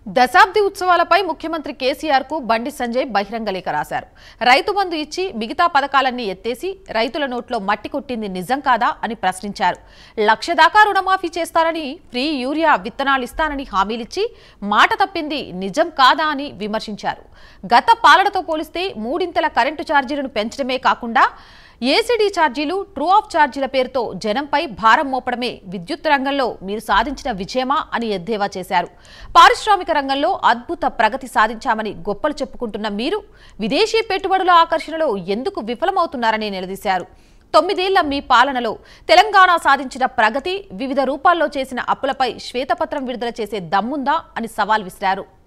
దశాబ్ది ఉత్సవాలపై ముఖ్యమంత్రి కేసీఆర్ కు బండి సంజయ్ బహిరంగ లేఖ రాశారు రైతు బంధు ఇచ్చి మిగతా పథకాలన్నీ ఎత్తేసి రైతుల నోట్లో మట్టి కొట్టింది నిజం కాదా అని ప్రశ్నించారు లక్ష దాకా రుణమాఫీ చేస్తారని ఫ్రీ యూరియా విత్తనాలు ఇస్తానని హామీలిచ్చి మాట తప్పింది నిజం కాదా అని విమర్శించారు గత పాలనతో పోలిస్తే మూడింతల కరెంటు ఛార్జీలను పెంచడమే కాకుండా ఏసీడీ ఛార్జీలు ట్రూ ఆఫ్ ఛార్జీల పేరుతో జనంపై భారం మోపడమే విద్యుత్ రంగంలో మీరు సాధించిన విజయమా అని ఎద్దేవా చేశారు పారిశ్రామిక రంగంలో అద్భుత ప్రగతి సాధించామని గొప్పలు చెప్పుకుంటున్న మీరు విదేశీ పెట్టుబడుల ఆకర్షణలో ఎందుకు విఫలమవుతున్నారని నిలదీశారు తొమ్మిదేళ్ల మీ పాలనలో తెలంగాణ సాధించిన ప్రగతి వివిధ రూపాల్లో చేసిన అప్పులపై శ్వేతపత్రం విడుదల చేసే దమ్ముందా అని సవాల్ విసిరారు